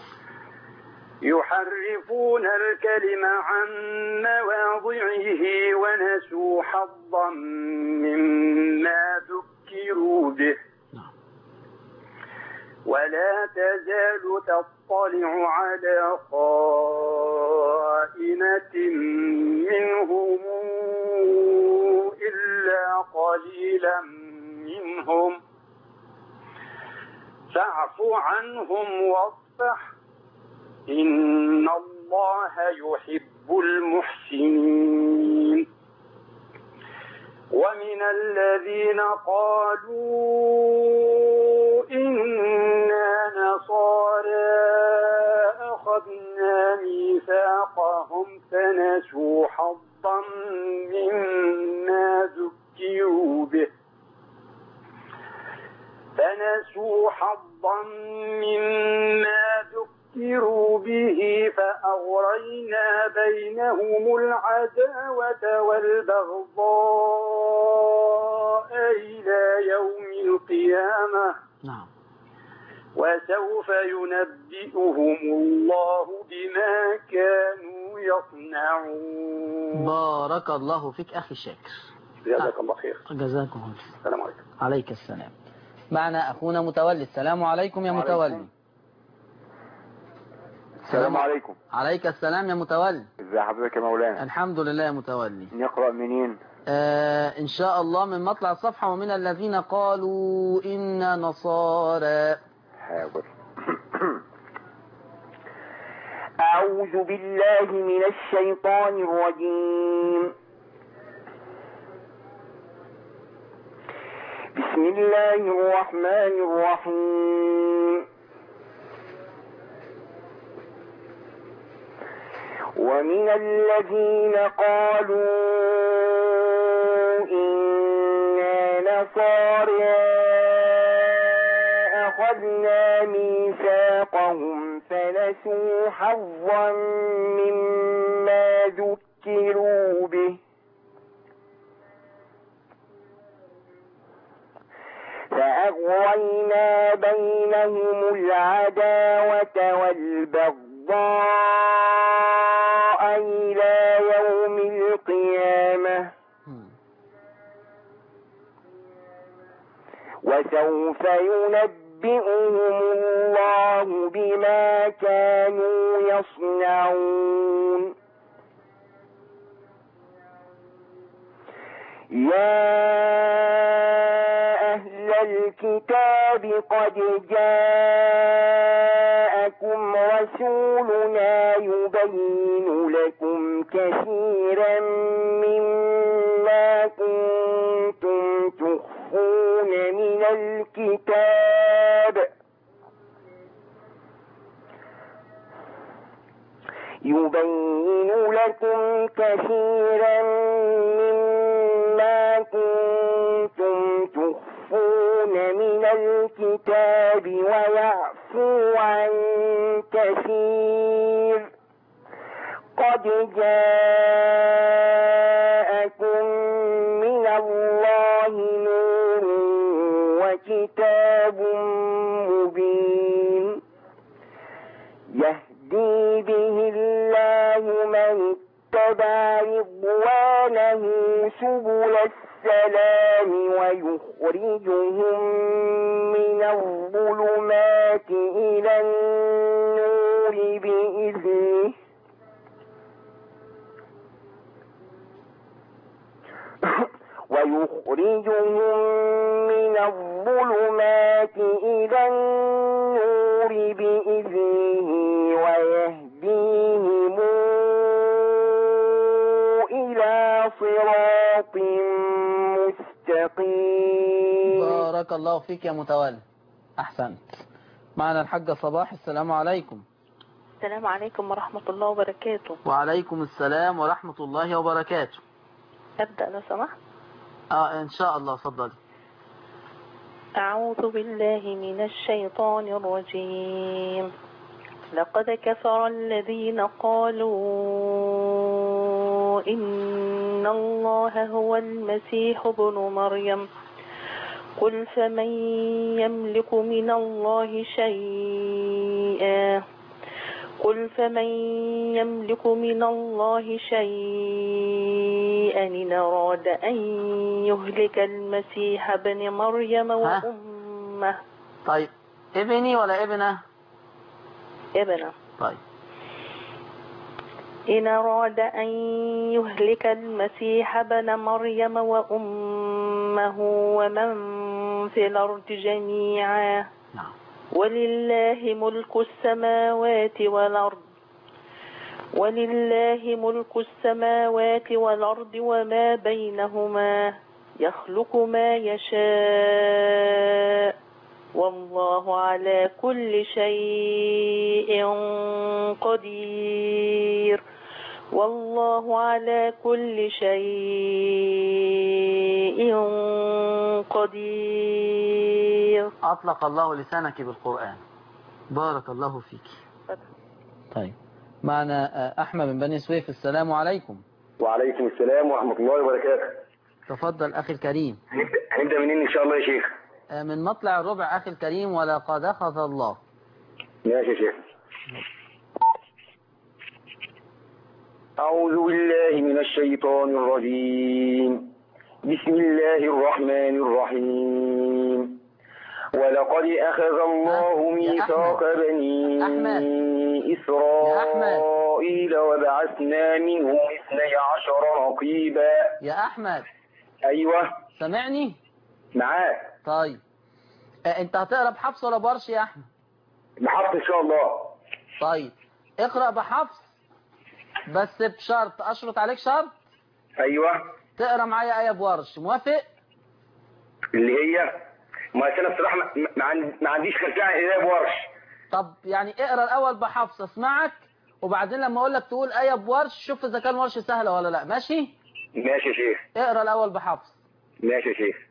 يحرفون الكلم عن مواضعه ونسوا حظا مما ذكروا به نعم ولا تزال تطلع على خائنة منهم إلا قليلا منهم فاعف عنهم واصفح إن الله يحب المحسنين ومن الذين قالوا إنا نصارى أخذنا ميثاقهم فنسوا حظا مما ذكروا به فنسوا حظا مما ذكروا به فأغرينا بينهم العداوة والبغضاء إلى يوم القيامة نعم وسوف ينبئهم الله بما كانوا يصنعون بارك الله فيك أخي الشاكر جزاك الله خير جزاكم الله السلام عليكم عليك السلام معنا أخونا متولي السلام عليكم يا وعليكم. متولي السلام عليكم عليك السلام يا متولي ازي حضرتك يا مولانا الحمد لله يا متولي نقرأ منين آه إن شاء الله من مطلع الصفحة ومن الذين قالوا إنا نصارى حاضر أعوذ بالله من الشيطان الرجيم بسم الله الرحمن الرحيم ومن الذين قالوا إنا نصارى أخذنا ميثاقهم فنسوا حظا مما ذكروا به فأغوينا بينهم العداوة والبغضاء إلى يوم القيامة مم. وسوف ينبئهم الله بما كانوا يصنعون يا أهل الكتاب قد جاءكم رسولنا يبين لكم كثيرا مما كنتم تخفون من الكتاب يبين لكم كثيرا مما كنتم تخفون من الكتاب ويعفو عن كثير قد جاءكم من الله نور وكتاب مبين يهدي به الله من اتبع رضوانه سبل السلام ويخرجهم من الظلمات إلى النور بإذنه ويخرجهم من الظلمات إلى النور بإذنه ويهديهم إلى صراط مستقيم بارك الله فيك يا متولي أحسنت معنا الحاجة صباح السلام عليكم السلام عليكم ورحمة الله وبركاته وعليكم السلام ورحمة الله وبركاته أبدأ لو سمحت آه إن شاء الله اتفضلي أعوذ بالله من الشيطان الرجيم لقد كفر الذين قالوا إن الله هو المسيح ابن مريم قل فمن يملك من الله شيئا قل فمن يملك من الله شيئا إن أراد أن يهلك المسيح ابن مريم ها؟ وأمه طيب ابني ولا ابنه ابنه طيب إن أراد أن يهلك المسيح ابن مريم وأمه ومن في الأرض جميعا نعم ولله ملك السماوات والأرض ولله ملك السماوات والأرض وما بينهما يخلق ما يشاء والله على كل شيء قدير والله على كل شيء قدير أطلق الله لسانك بالقرآن بارك الله فيك طيب معنا آه، أحمد من بني سويف السلام عليكم وعليكم السلام ورحمة الله وبركاته تفضل أخي الكريم هنبدأ منين إن شاء الله يا شيخ آه، من مطلع الربع أخي الكريم ولقد أخذ الله ماشي يا شيخ أعوذ بالله من الشيطان الرجيم بسم الله الرحمن الرحيم ولقد أخذ الله يا ميثاق أحمد. بني أحمد. إسرائيل وبعثنا منهم اثني عشر نقيبا يا أحمد أيوه سامعني معاك طيب آه، أنت هتقرأ بحفص ولا برش يا أحمد بحط إن شاء الله طيب اقرأ بحفص بس بشرط أشرط عليك شرط أيوه تقرأ معايا آية بورش موافق اللي هي ما أصل أنا بصراحة ما, ما, عن- ما عنديش خلفية عن إيه بورش طب يعني اقرأ الأول بحفص اسمعك وبعدين لما أقول لك تقول آية بورش شوف إذا كان ورش سهلة ولا لا ماشي ماشي يا شيخ اقرأ الأول بحفص ماشي يا شيخ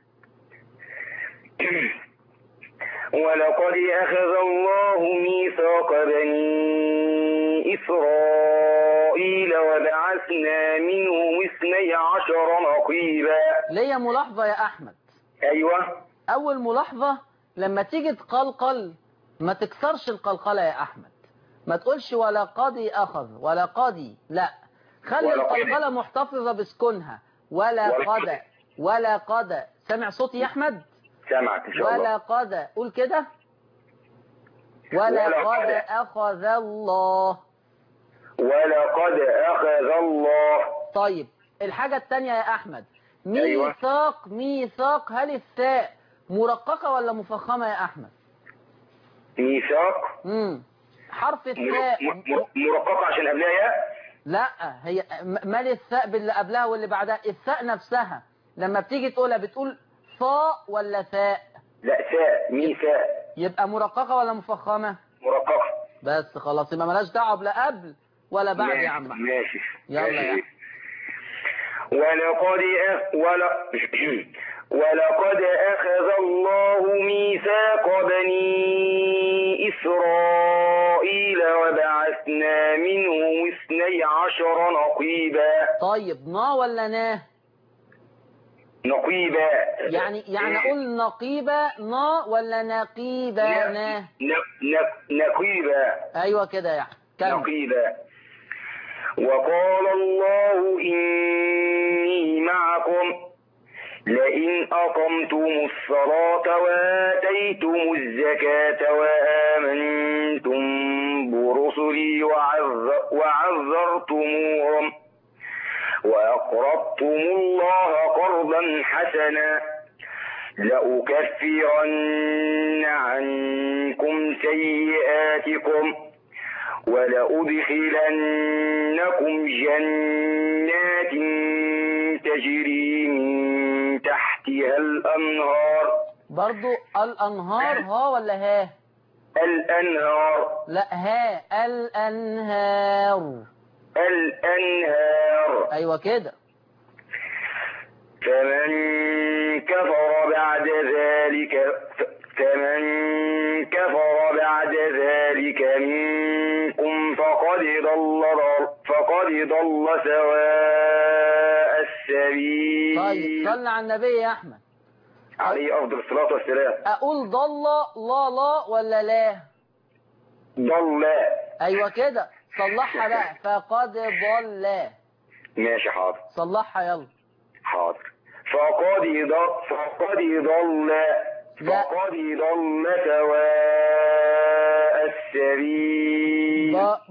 ولقد أخذ الله ميثاق بني إسرائيل وبعثنا منهم اثني عشر نقيبا ليا ملاحظة يا أحمد أيوة أول ملاحظة لما تيجي تقلقل ما تكسرش القلقلة يا أحمد ما تقولش ولا قاضي أخذ ولا قاضي لا خلي ولا قاضي. القلقلة محتفظة بسكونها ولا ولا قد قاضي. ولا قد سمع صوتي يا أحمد سامعك إن شاء ولا الله قد قول كده ولا ولا قد قد. أخذ الله ولقد أخذ الله طيب الحاجة التانية يا أحمد أيوة. ميثاق ميثاق هل الثاء مرققة ولا مفخمة يا أحمد ميثاق مم. حرف مر- الثاء مر- مر- مرققة عشان قبلها ياء لا هي م- مال الثاء باللي قبلها واللي بعدها الثاء نفسها لما بتيجي تقولها بتقول ثاء ولا ثاء لا ثاء ميثاق يبقى مرققة ولا مفخمة مرققة بس خلاص يبقى ملاش دعوة بلا قبل ولا بعد يا عم أحمد. ماشي يلا ماشي. يا أحمد. ولقد أخ... ولا... ولقد أخذ الله ميثاق بني إسرائيل وبعثنا منهم اثني عشر نقيبا طيب نا ولا نا نقيبا يعني يعني اقول نقيبة نا ولا نقيبة نا ن... ن... نقيبا ايوه كده يا أحمد. كمل نقيبا وقال الله إني معكم لئن أقمتم الصلاة وآتيتم الزكاة وآمنتم برسلي وعذ- وعذرتموهم وأقرضتم الله قرضا حسنا لأكفرن عنكم سيئاتكم ولأدخلنكم جنات تجري من تحتها الأنهار برضو الانهار ها ولا ها الأنهار لا ها الانهار الأنهار ايوه كده فمن كفر بعد ذلك فمن كفر بعد ذلك منكم فقد ضل فقد ضل سواء السبيل طيب صلى على النبي يا احمد عليه افضل الصلاه والسلام اقول ضل لا لا ولا لا ضل ايوه كده صلحها بقى فقد ضل ماشي حاضر صلحها يلا حاضر فقد ضل فقد ضل لا. فقد ضل سواء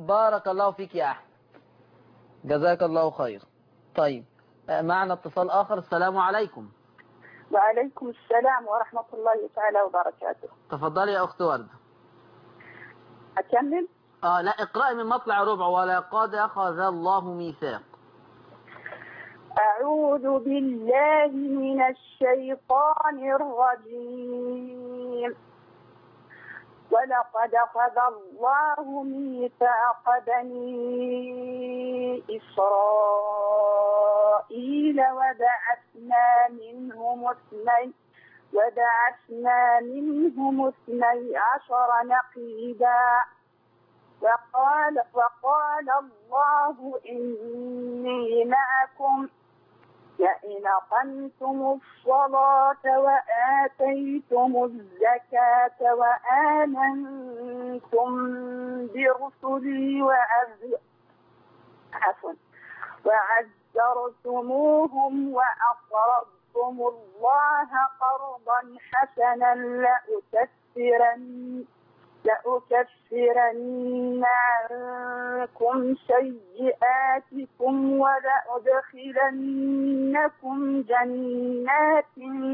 بارك الله فيك يا أحمد جزاك الله خير طيب آه، معنا اتصال آخر السلام عليكم وعليكم السلام ورحمة الله تعالى وبركاته تفضلي يا أخت وردة أكمل آه لا اقرأي من مطلع ربع ولقد أخذ الله ميثاق أعوذ بالله من الشيطان الرجيم ولقد أخذ الله ميثاق بني إسرائيل وبعثنا منهم اثنين وبعثنا منهم اثني عشر نقيبا وقال وقال الله إني معكم لئن أقمتم الصلاة وآتيتم الزكاة وآمنتم برسلي وعز عفوا وعزرتموهم وأقرضتم الله قرضا حسنا لأكفرن لأكفرن عنكم سيئاتكم ولأدخلنكم جنات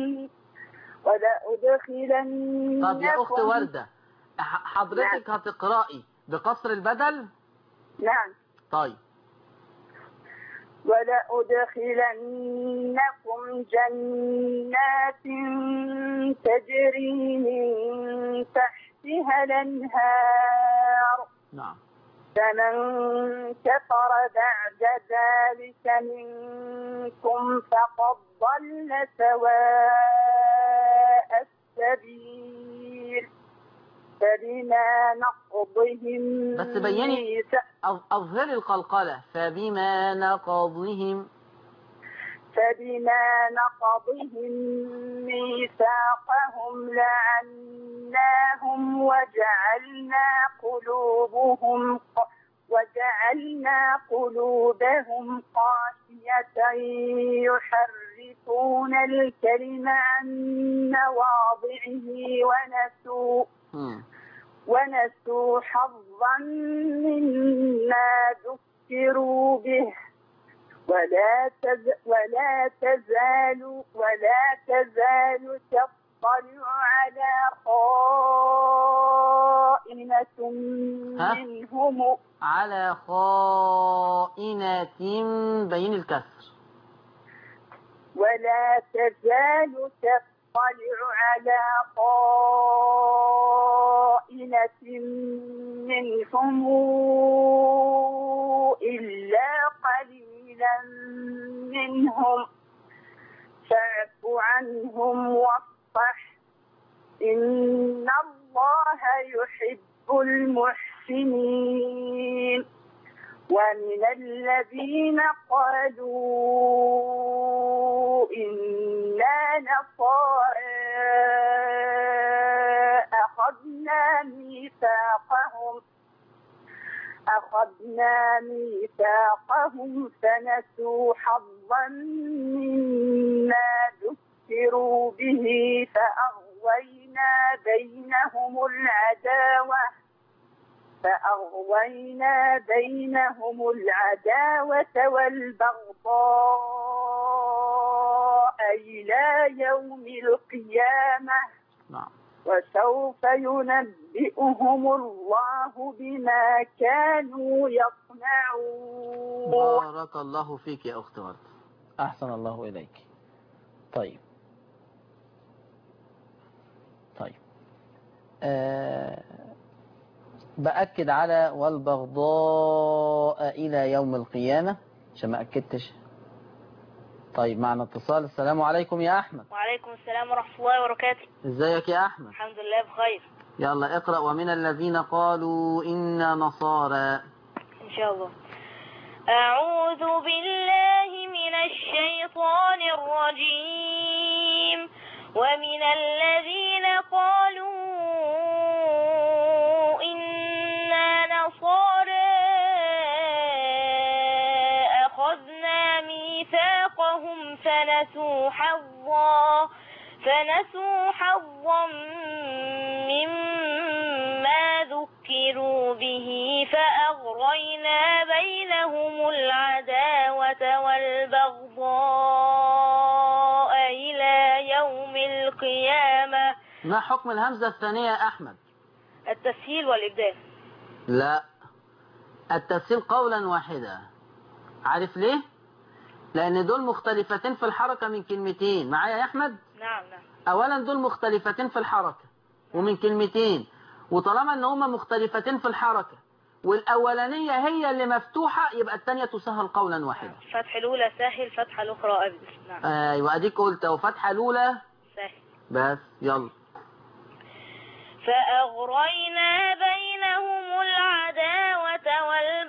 ولأدخلنكم طب يا أخت وردة ح- حضرتك هتقرأي بقصر البدل نعم طيب ولأدخلنكم جنات تجري من تحتها الأنهار نعم فمن كفر بعد ذلك منكم فقد ضل سواء السبيل فبما نقضهم بس بيني ميثاق- أظ- أظهري القلقلة فبما نقضهم فبما نقضهم ميثاقهم لعناهم وجعلنا قلوبهم ق- وجعلنا قلوبهم قاسية يحرفون الكلم عن مواضعه ونسوا مم. ونسوا حظا مما ذكروا به ولا تز ولا تزال ولا تزال تطلع على خائنة ها؟ منهم على خائنة بين الكسر ولا تزال تطلع على خائنة منهم إلا قليلا منهم فاعف عنهم واصفح إن الله يحب المحسنين ومن الذين قالوا إنا نصارى أخذنا ميثاقهم أخذنا ميثاقهم فنسوا حظا مما ذكروا به فأغوينا بينهم العداوة فأغوينا بينهم العداوة والبغضاء إلى يوم القيامة نعم وسوف ينبئهم الله بما كانوا يصنعون بارك الله فيك يا أخت وردة أحسن الله إليك طيب طيب آه بأكد على والبغضاء إلى يوم القيامة عشان ما أكدتش طيب معنا اتصال السلام عليكم يا أحمد وعليكم السلام ورحمة الله وبركاته ازيك يا أحمد الحمد لله بخير يلا اقرأ ومن الذين قالوا إنا نصارى إن شاء الله أعوذ بالله من الشيطان الرجيم ومن الذين قالوا إنا نصارى أخذنا ميثاقهم فنسوا حظا فنسوا حظا مما ذكروا به فأغرينا فأغرينا بينهم العداوة والبغضاء إلى يوم القيامة ما حكم الهمزة الثانية يا أحمد التسهيل والإبدال لا التسهيل قولا واحدا عارف ليه لأن دول مختلفتين في الحركة من كلمتين معايا يا أحمد نعم نعم أولا دول مختلفتين في الحركة ومن كلمتين وطالما ان هما مختلفتين في الحركة والأولانية هي اللي مفتوحة يبقى الثانية تسهل قولا واحدا فتح الأولى سهل فتحة الأخرى أبدل نعم أيوة أديك قلت وفتحة الأولى سهل بس يلا فأغرينا بينهم العداوة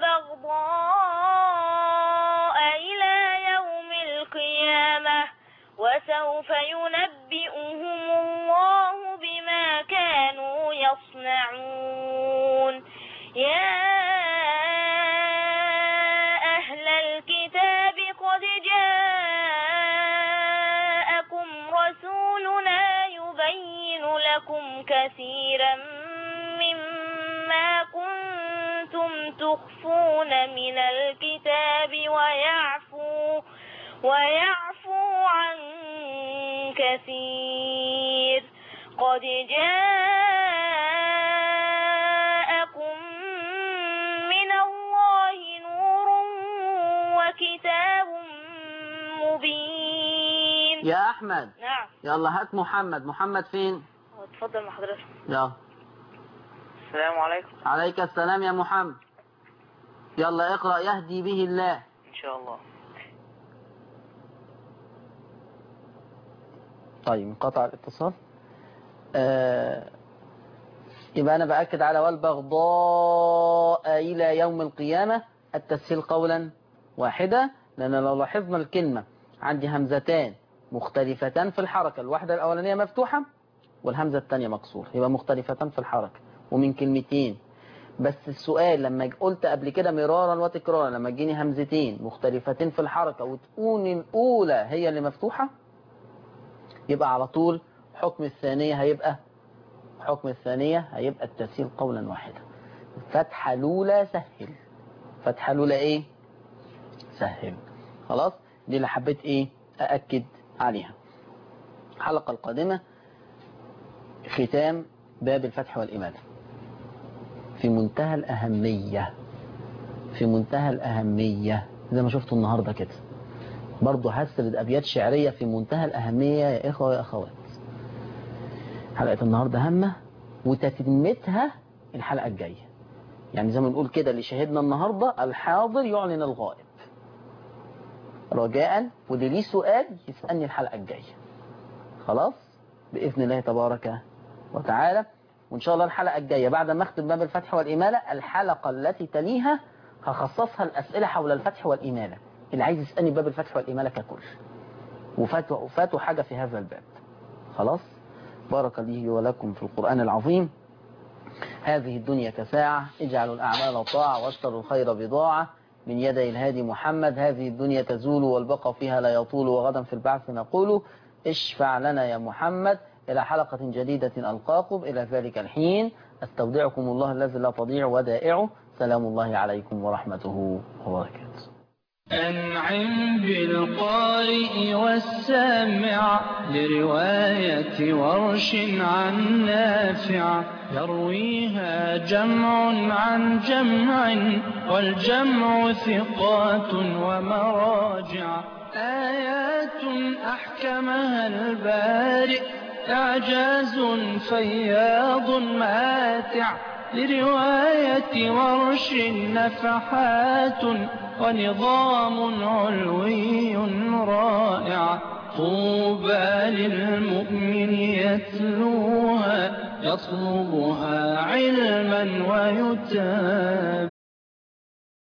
والبغضاء إلى يوم القيامة وسوف ينبئهم الله بما كانوا يصنعون يا أهل الكتاب قد جاءكم رسولنا يبين لكم كثيرا مما كنتم تخفون من الكتاب ويعفو ويعفو عن كثير قد جاءكم من الله نور وكتاب مبين يا أحمد نعم يلا هات محمد محمد فين اتفضل مع حضرتك يلا السلام عليكم عليك السلام يا محمد يلا اقرأ يهدي به الله إن شاء الله طيب انقطع الاتصال آه يبقى أنا بأكد على والبغضاء إلى يوم القيامة التسهيل قولا واحدة لأن لو لاحظنا الكلمة عندي همزتان مختلفتان في الحركة الواحدة الأولانية مفتوحة والهمزة الثانية مكسورة يبقى مختلفتان في الحركة ومن كلمتين بس السؤال لما قلت قبل كده مرارا وتكرارا لما تجيني همزتين مختلفتين في الحركة وتكون الأولى هي اللي مفتوحة يبقى على طول حكم الثانية هيبقى حكم الثانية هيبقى التسهيل قولا واحدا فتحة الأولى سهل فتحة الأولى إيه سهل خلاص دي اللي حبيت إيه أأكد عليها الحلقة القادمة ختام باب الفتح والإمالة في منتهى الأهمية في منتهى الأهمية زي ما شفتوا النهاردة كده برضه هسرد أبيات شعرية في منتهى الأهمية يا إخوة ويا أخوات حلقة النهاردة هامة وتتمتها الحلقة الجاية يعني زي ما نقول كده اللي شاهدنا النهاردة الحاضر يعلن الغائب رجاء واللي ليه سؤال يسألني الحلقة الجاية خلاص بإذن الله تبارك وتعالى وإن شاء الله الحلقة الجاية بعد ما أختم باب الفتح والإمالة الحلقة التي تليها هخصصها الأسئلة حول الفتح والإمالة اللي عايز يسألني باب الفتح والإمالة ككل وفاتوا, وفاتوا حاجة في هذا الباب خلاص بارك لي ولكم في القرآن العظيم هذه الدنيا كساعة اجعلوا الأعمال طاعة واشتروا الخير بضاعة من يدي الهادي محمد هذه الدنيا تزول والبقى فيها لا يطول وغدا في البعث نقول اشفع لنا يا محمد إلى حلقة جديدة ألقاكم إلى ذلك الحين أستودعكم الله الذي لا تضيع ودائعه سلام الله عليكم ورحمته وبركاته أنعم بالقارئ والسامع لرواية ورش عن نافع يرويها جمع عن جمع والجمع ثقات ومراجع آيات أحكمها البارئ إعجاز فياض ماتع لرواية ورش نفحات ونظام علوي رائع طوبى للمؤمن يتلوها يطلبها علما ويتابع